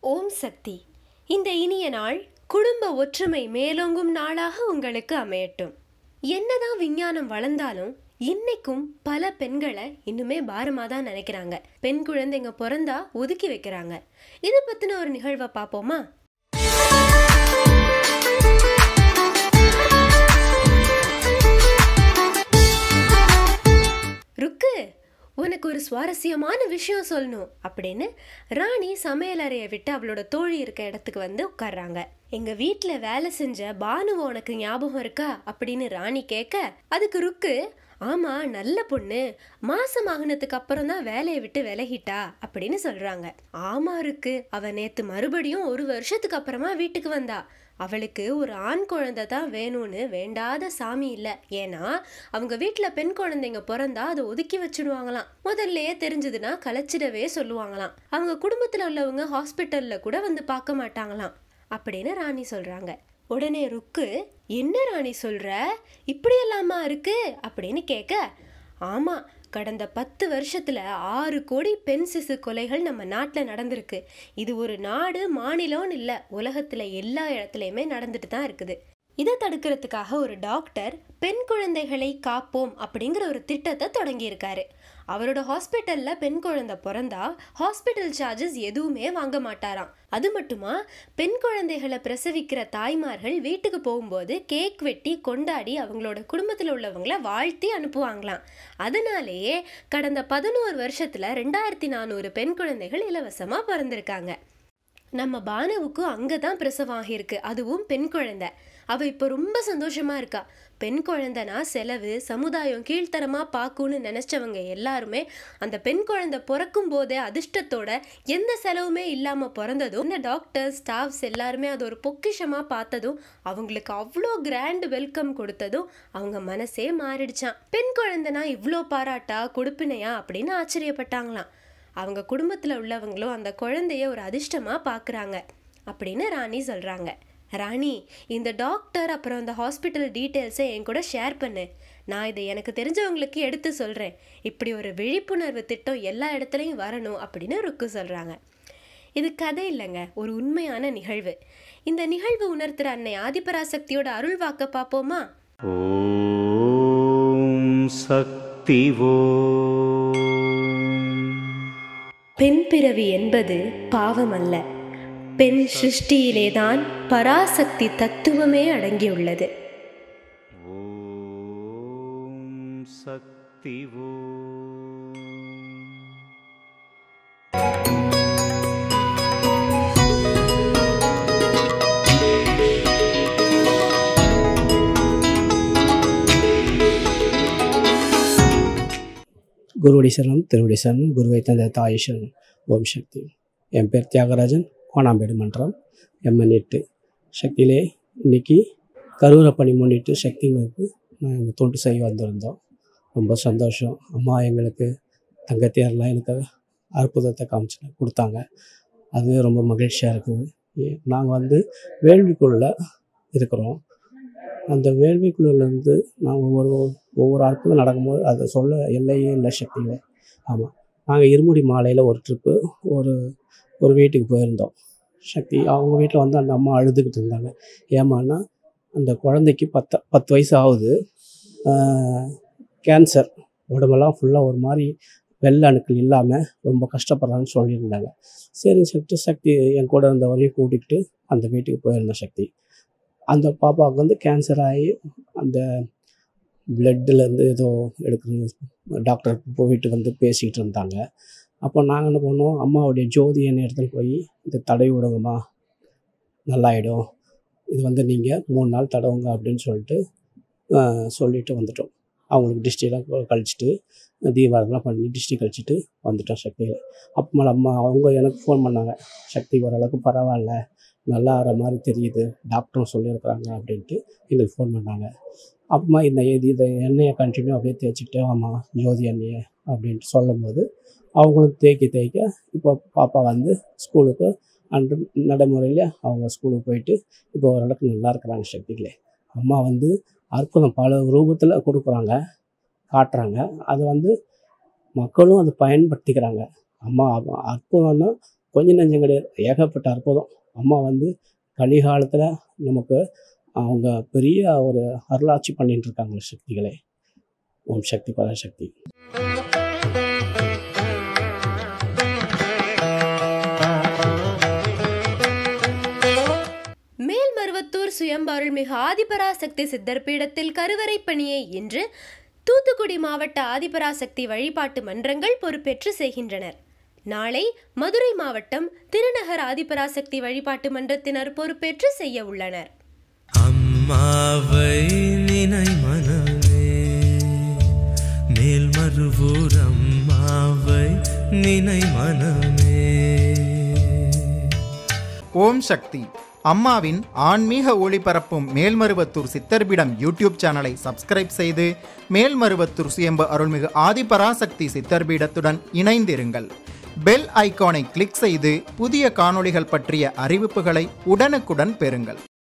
ஓம் சக்தி இந்த இனிய நாள் குடும்ப ஒற்றுமை மேலோங்கும் நாளாக உங்களுக்கு அமையட்டும் என்னதான் விஞ்ஞானம் வளர்ந்தாலும் இன்னைக்கும் பல பெண்களை இன்னுமே பாரமா தான் நினைக்கிறாங்க பெண் குழந்தைங்க பிறந்தா ஒதுக்கி வைக்கிறாங்க இதை பத்தின ஒரு நிகழ்வை பார்ப்போமா ருக்கு உனக்கு ஒரு சுவாரஸ்யமான விஷயம் சொல்லணும் அப்படின்னு ராணி சமையல் அறையை விட்டு அவளோட தோழி இருக்க இடத்துக்கு வந்து உட்கார்றாங்க எங்க வீட்ல வேலை செஞ்ச பானுவை உனக்கு ஞாபகம் இருக்கா அப்படின்னு ராணி கேட்க அதுக்கு ருக்கு ஆமா நல்ல பொண்ணு மாசம் ஆகுனதுக்கு அப்புறம் தான் வேலையை விட்டு விலகிட்டா அப்படின்னு சொல்றாங்க ஆமா இருக்கு அவ நேத்து மறுபடியும் ஒரு வருஷத்துக்கு அப்புறமா வீட்டுக்கு வந்தா அவளுக்கு ஒரு ஆண் குழந்தை தான் வேணும்னு வேண்டாத சாமி இல்லை ஏன்னா அவங்க வீட்டில் பெண் குழந்தைங்க பிறந்தா அதை ஒதுக்கி வச்சிடுவாங்களாம் முதல்லயே தெரிஞ்சதுன்னா கலைச்சிடவே சொல்லுவாங்களாம் அவங்க குடும்பத்தில் உள்ளவங்க ஹாஸ்பிட்டலில் கூட வந்து பார்க்க மாட்டாங்களாம் அப்படின்னு ராணி சொல்கிறாங்க உடனே ருக்கு என்ன ராணி சொல்ற இப்படியெல்லாமா இருக்கு அப்படின்னு கேட்க ஆமாம் கடந்த பத்து வருஷத்துல ஆறு கோடி பெண் சிசு கொலைகள் நம்ம நாட்டில் நடந்திருக்கு இது ஒரு நாடு மாநிலம்னு இல்லை உலகத்தில் எல்லா இடத்துலையுமே நடந்துட்டு தான் இருக்குது இதை தடுக்கிறதுக்காக ஒரு டாக்டர் பெண் குழந்தைகளை காப்போம் அப்படிங்கிற ஒரு திட்டத்தை தொடங்கியிருக்காரு அவரோட ஹாஸ்பிட்டலில் பெண் குழந்தை பிறந்தா ஹாஸ்பிட்டல் சார்ஜஸ் எதுவுமே வாங்க மாட்டாராம் அது மட்டுமா பெண் குழந்தைகளை பிரசவிக்கிற தாய்மார்கள் வீட்டுக்கு போகும்போது கேக் வெட்டி கொண்டாடி அவங்களோட குடும்பத்தில் உள்ளவங்கள வாழ்த்தி அனுப்புவாங்களாம் அதனாலேயே கடந்த பதினோரு வருஷத்தில் ரெண்டாயிரத்தி நானூறு பெண் குழந்தைகள் இலவசமாக பிறந்திருக்காங்க நம்ம பானுவுக்கும் அங்கே தான் பிரசவம் ஆகியிருக்கு அதுவும் பெண் குழந்தை அவ இப்போ ரொம்ப சந்தோஷமா இருக்கா பெண் குழந்தைனா செலவு சமுதாயம் கீழ்த்தரமா பார்க்கும்னு நினைச்சவங்க எல்லாருமே அந்த பெண் குழந்தை பிறக்கும் போதே அதிர்ஷ்டத்தோட எந்த செலவுமே இல்லாம பிறந்ததும் இந்த டாக்டர் ஸ்டாஃப்ஸ் எல்லாருமே அது ஒரு பொக்கிஷமா பார்த்ததும் அவங்களுக்கு அவ்வளோ கிராண்ட் வெல்கம் கொடுத்ததும் அவங்க மனசே மாறிடுச்சான் பெண் குழந்தைனா இவ்வளோ பாராட்டா கொடுப்பினையா அப்படின்னு ஆச்சரியப்பட்டாங்களாம் அவங்க குடும்பத்தில் உள்ளவங்களும் அந்த குழந்தைய ஒரு அதிர்ஷ்டமாக பார்க்குறாங்க அப்படின்னு ராணி சொல்கிறாங்க ராணி இந்த டாக்டர் அப்புறம் இந்த ஹாஸ்பிட்டல் டீட்டெயில்ஸை என் கூட ஷேர் பண்ணு நான் இதை எனக்கு தெரிஞ்சவங்களுக்கு எடுத்து சொல்கிறேன் இப்படி ஒரு விழிப்புணர்வு திட்டம் எல்லா இடத்துலையும் வரணும் அப்படின்னு ருக்கு சொல்கிறாங்க இது கதை இல்லைங்க ஒரு உண்மையான நிகழ்வு இந்த நிகழ்வு உணர்த்துற அன்னை ஆதிபராசக்தியோட அருள் வாக்க பார்ப்போமா ஓம் சக்தி ஓம் பெண் பிறவி என்பது பாவமல்ல பெண் சிருஷ்டியிலேதான் பராசக்தி தத்துவமே அடங்கியுள்ளது ஓம் சக்தி ஓம் குருவடி சரணம் திருவடி சரணம் குருவை தந்த தாய் சரணம் ஓம் சக்தி என் பேர் தியாகராஜன் கோணாம்பேடு மன்றம் எம்என் எட்டு சக்தியிலே இன்னைக்கு கரூரை பணி முன்னிட்டு சக்திங்களுக்கு நாங்கள் தொண்டு செய்ய வந்திருந்தோம் ரொம்ப சந்தோஷம் அம்மா எங்களுக்கு தங்கத்தேர்லாம் எனக்கு அற்புதத்தை காமிச்சு கொடுத்தாங்க அதுவே ரொம்ப மகிழ்ச்சியாக இருக்குது நாங்கள் வந்து வேள்விக்குள்ள இருக்கிறோம் அந்த வேள்விக்குள்ளேருந்து நான் ஒவ்வொரு ஒவ்வொரு அற்புதம் நடக்கும்போது அதை சொல்ல எல்லையே இல்லை சக்தியில் ஆமாம் நாங்கள் இருமுடி மாலையில் ஒரு ட்ரிப்பு ஒரு ஒரு வீட்டுக்கு போயிருந்தோம் சக்தி அவங்க வீட்டில் வந்து அந்த அம்மா அழுதுகிட்டு இருந்தாங்க ஏமான்னா அந்த குழந்தைக்கு பத்து பத்து வயசு ஆகுது கேன்சர் உடம்பெல்லாம் ஃபுல்லாக ஒரு மாதிரி வெள்ளை அணுக்கள் இல்லாமல் ரொம்ப கஷ்டப்படுறான்னு சொல்லியிருந்தாங்க சரின்னு சொல்லிட்டு சக்தி என் கூட இருந்தவரையும் கூட்டிகிட்டு அந்த வீட்டுக்கு போயிருந்தேன் சக்தி அந்த பாப்பாவுக்கு வந்து கேன்சர் ஆகி அந்த பிளட்டுலேருந்து ஏதோ எடுக்கணும் டாக்டர் போயிட்டு வந்து பேசிக்கிட்டு இருந்தாங்க அப்போ நாங்கள் என்ன பண்ணோம் அம்மாவுடைய ஜோதி என்ன இடத்துல போய் இதை தடவி விடுங்கம்மா நல்லாயிடும் இது வந்து நீங்கள் மூணு நாள் தடவுங்க அப்படின்னு சொல்லிட்டு ஆஹ், சொல்லிட்டு வந்துட்டோம் அவங்களுக்கு டிஸ்ட்ரிக்ட்லாம் கழிச்சிட்டு தீபாவளிலாம் பண்ணி டிஸ்ட்ரிக் கழிச்சிட்டு வந்துட்டோம் சக்தியில் அப்போ அம்மா அவங்க எனக்கு ஃபோன் பண்ணாங்க சக்தி ஓரளவுக்கு பரவாயில்ல நல்லா ஆகிற மாதிரி தெரியுது டாக்டரும் சொல்லியிருக்கிறாங்க அப்படின்ட்டு எங்களுக்கு ஃபோன் பண்ணாங்க அப்புறமா இந்த இது இதை எண்ணெயை கண்டினியூ அப்படியே தேய்ச்சிக்கிட்டே வாமா ஜோதி எண்ணெயை அப்படின்ட்டு சொல்லும்போது அவங்களும் தேய்க்க தேய்க்க இப்போ பாப்பா வந்து ஸ்கூலுக்கு அன்று நடைமுறையில் அவங்க ஸ்கூலுக்கு போயிட்டு இப்போ ஓரளவுக்கு நல்லா இருக்கிறாங்க சக்திகளே அம்மா வந்து அற்புதம் பல ரூபத்தில் கொடுக்குறாங்க காட்டுறாங்க அது வந்து மக்களும் அதை பயன்படுத்திக்கிறாங்க அம்மா அற்புதம்னா கொஞ்சம் நஞ்சம் கிடையாது ஏகப்பட்ட அற்புதம் அம்மா வந்து கலிகாலத்தில் நமக்கு அவங்க பெரிய ஒரு அருளாட்சி பண்ணிட்டு இருக்காங்க சக்திகளே ஓம் சக்தி பராசக்தி மேல்மருவத்தூர் சுயம்பருள்மிகு ஆதிபராசக்தி சித்தர் பீடத்தில் கருவறை பணியை இன்று தூத்துக்குடி மாவட்ட ஆதிபராசக்தி வழிபாட்டு மன்றங்கள் பொறுப்பேற்று செய்கின்றனர் நாளை மதுரை மாவட்டம் திருநகர் ஆதிபராசக்தி வழிபாட்டு மன்றத்தினர் பொறுப்பேற்று செய்ய உள்ளனர் அம்மாவை நினை மனமே மேல்மருவூர் அம்மாவை நினை மனமே ஓம் சக்தி அம்மாவின் ஆன்மீக ஒளிபரப்பும் மேல்மருவத்தூர் சித்தர்பிடம் யூடியூப் சேனலை சப்ஸ்கிரைப் செய்து மேல்மருவத்தூர் சுயம்பு அருள்மிகு ஆதிபராசக்தி சித்தர்பீடத்துடன் இணைந்திருங்கள் பெல் ஐகானை கிளிக் செய்து புதிய காணொளிகள் பற்றிய அறிவிப்புகளை உடனுக்குடன் பெறுங்கள்